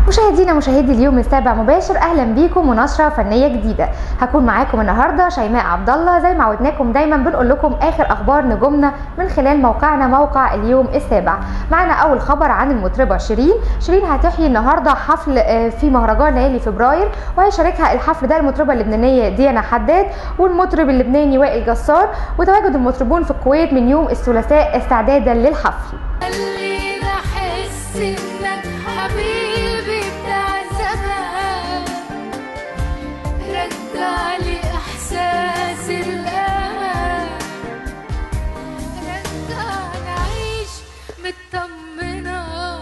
مشاهدينا مشاهدي اليوم السابع مباشر اهلا بيكم ونشره فنيه جديده هكون معاكم النهارده شيماء عبد الله زي ما عودناكم دايما بنقول لكم اخر اخبار نجومنا من خلال موقعنا موقع اليوم السابع معنا اول خبر عن المطربه شيرين شيرين هتحيي النهارده حفل آه، في مهرجان ليالي فبراير وهيشاركها الحفل ده المطربه اللبنانيه ديانا حداد والمطرب اللبناني وائل جسار وتواجد المطربون في الكويت من يوم الثلاثاء استعدادا للحفل خلينا احس انك حبيبي بتاع زمان رجع لي احساس الامان رجعنا اعيش مطمنه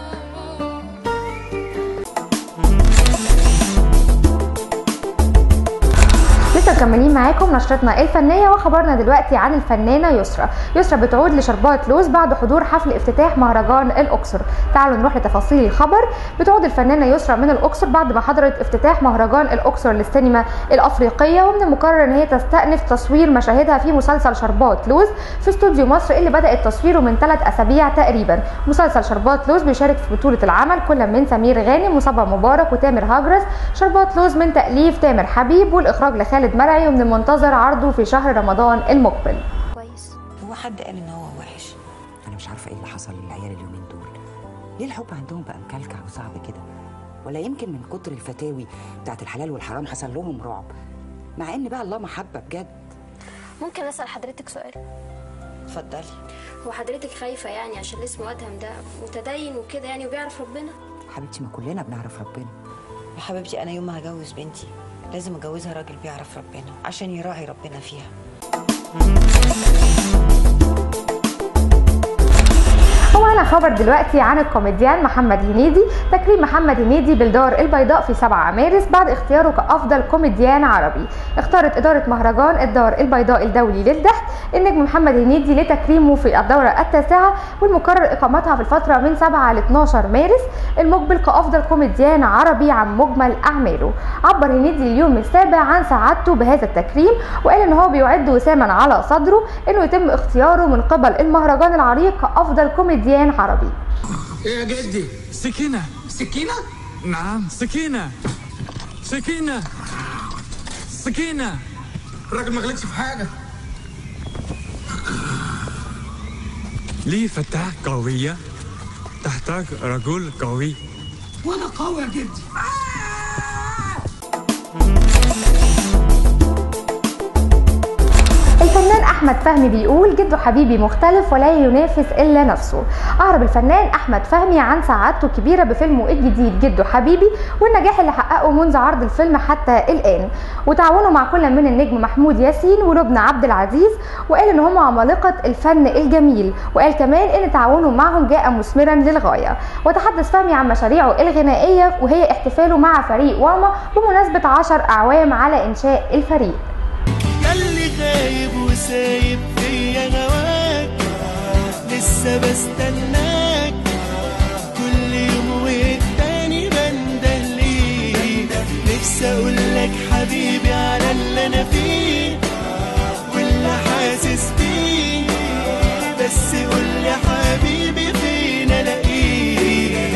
لسه مكملين معاكم نشرتنا الفنيه وخبرنا دلوقتي عن الفنانه يسرا يسرا بتعود لشربات لوز بعد حضور حفل افتتاح مهرجان الاقصر تعالوا نروح لتفاصيل الخبر بتعود الفنانه يسرا من الاقصر بعد ما حضرت افتتاح مهرجان الاقصر للسينما الافريقيه ومن المقرر ان هي تستأنف تصوير مشاهدها في مسلسل شربات لوز في استوديو مصر اللي بدأت تصويره من ثلاث اسابيع تقريبا مسلسل شربات لوز بيشارك في بطوله العمل كل من سمير غانم وصبا مبارك وتامر هجرس شربات لوز من تأليف تامر حبيب والاخراج لخالد مرعي ومن المنتظر عرضه في شهر رمضان المقبل كويس هو حد قال ان هو وحش انا مش عارفه ايه اللي حصل للعيال اليومين دول ليه الحب عندهم بقى مكلكع وصعب كده ولا يمكن من كتر الفتاوي بتاعت الحلال والحرام حصل لهم رعب مع ان بقى الله محبه بجد ممكن اسال حضرتك سؤال اتفضلي هو حضرتك خايفه يعني عشان اسمه ادهم ده متدين وكده يعني وبيعرف ربنا حبيبتي ما كلنا بنعرف ربنا يا حبيبتي انا يوم ما هجوز بنتي لازم اجوزها راجل بيعرف ربنا عشان يراعي ربنا فيها ومعنا خبر دلوقتي عن الكوميديان محمد هنيدي تكريم محمد هنيدي بالدار البيضاء في 7 مارس بعد اختياره كافضل كوميديان عربي اختارت اداره مهرجان الدار البيضاء الدولي للضحك النجم محمد هنيدي لتكريمه في الدوره التاسعه والمقرر اقامتها في الفتره من 7 ل 12 مارس المقبل كافضل كوميديان عربي عن مجمل اعماله عبر هنيدي اليوم السابع عن سعادته بهذا التكريم وقال ان هو بيعد وساما على صدره انه يتم اختياره من قبل المهرجان العريق كافضل كوميديان عربي ايه يا جدي سكينة سكينة نعم سكينة سكينة سكينة الراجل ما غلطش في حاجة لي فتاة قوية تحتاج رجل قوي وانا قوي يا جدي الفنان احمد فهمي بيقول جده حبيبي مختلف ولا ينافس الا نفسه اعرب الفنان احمد فهمي عن سعادته الكبيره بفيلمه الجديد جده حبيبي والنجاح اللي حققه منذ عرض الفيلم حتى الان وتعاونه مع كل من النجم محمود ياسين ولبنى عبد العزيز وقال ان هم عمالقه الفن الجميل وقال كمان ان تعاونه معهم جاء مثمرا للغايه وتحدث فهمي عن مشاريعه الغنائيه وهي احتفاله مع فريق واما بمناسبه 10 اعوام على انشاء الفريق ياللي غايب وسايب فيا هواك لسه بستناك كل يوم والتاني بنده ليك نفسي اقولك حبيبي على اللي انا فيه واللي حاسس بيه بس قولي حبيبي فين الاقيه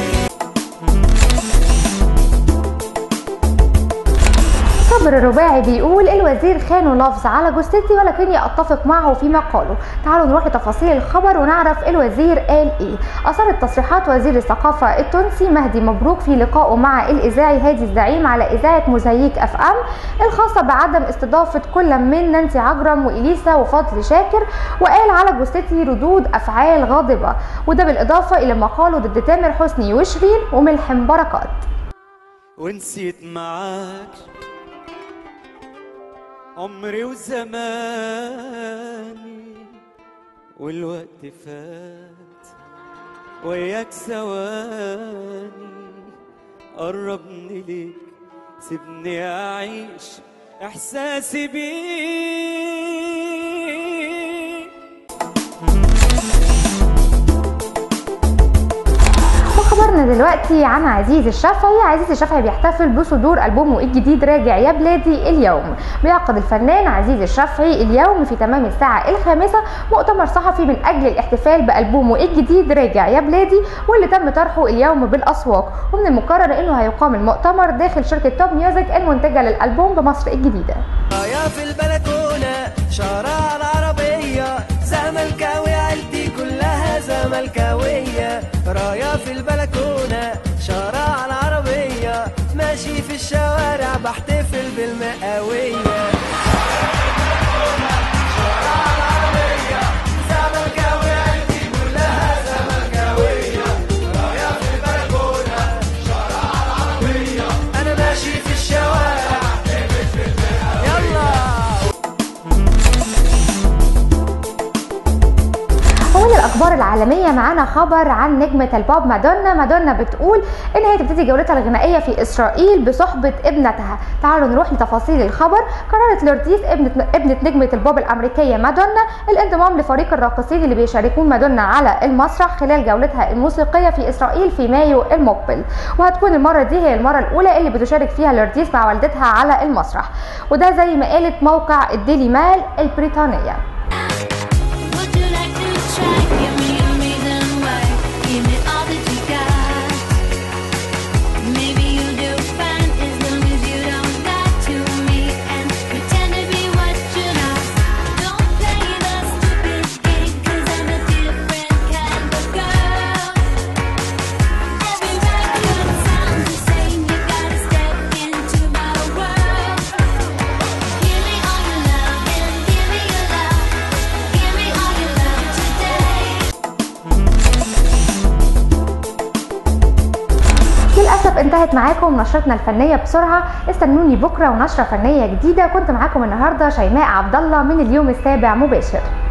صابر الرباعي بيقول الوزير خانوا لفظ على جثتي ولكني اتفق معه فيما قاله تعالوا نروح لتفاصيل الخبر ونعرف الوزير قال ايه اثارت تصريحات وزير الثقافه التونسي مهدي مبروك في لقائه مع الاذاعي هادي الزعيم على اذاعه موزاييك اف ام الخاصه بعدم استضافه كل من نانسي عجرم واليسا وفضل شاكر وقال على جثتي ردود افعال غاضبه وده بالاضافه الى ما قاله ضد تامر حسني وشيرين وملحم بركات ونسيت معاك عمري وزماني والوقت فات وياك ثواني قربني ليك سيبني أعيش إحساسي بيك وخبرنا اخبارنا دلوقتي عن عزيز الشافعي عزيز الشافعي بيحتفل بصدور البومه الجديد راجع يا بلادي اليوم بيعقد الفنان عزيز الشافعي اليوم في تمام الساعه الخامسه مؤتمر صحفي من اجل الاحتفال بالبومه الجديد راجع يا بلادي واللي تم طرحه اليوم بالاسواق ومن المقرر انه هيقام المؤتمر داخل شركه توب ميوزك المنتجه للالبوم بمصر الجديده رايا في البلكونة شارع العربية زملكاوي عيلتي كلها زملكاوية رايا في البلكونة شارع العربية ماشي في الشوارع بحتفل بالمئوية شارع العربية زملكاوي عيلتي كلها زملكاوية رايا في البلكونة شارع العربية أنا ماشي في الشوارع يلا ومن الاخبار العالميه معانا خبر عن نجمه البوب مادونا مادونا بتقول ان هي تبتدي جولتها الغنائيه في اسرائيل بصحبه ابنتها تعالوا نروح لتفاصيل الخبر قررت لورتيس ابنه ابنه نجمه البوب الامريكيه مادونا الانضمام لفريق الراقصين اللي بيشاركون مادونا على المسرح خلال جولتها الموسيقيه في اسرائيل في مايو المقبل وهتكون المره دي هي المره الاولى اللي بتشارك فيها لورتيس مع والدتها على المسرح وده زي ما قالت موقع الديلي مال البريطانيه Would you like to try? Give me a reason why. Give me all that you got. Maybe you do fine as long as you don't lie to me and pretend to be what you're not. Don't play the stupid game, 'cause I'm a different kind of girl. Every record sounds the same. You gotta step into my world. Give me all your love and give me your love. Give me all your love today. للاسف انتهت معاكم نشرتنا الفنيه بسرعه استنوني بكره ونشره فنيه جديده كنت معاكم النهارده شيماء عبد الله من اليوم السابع مباشر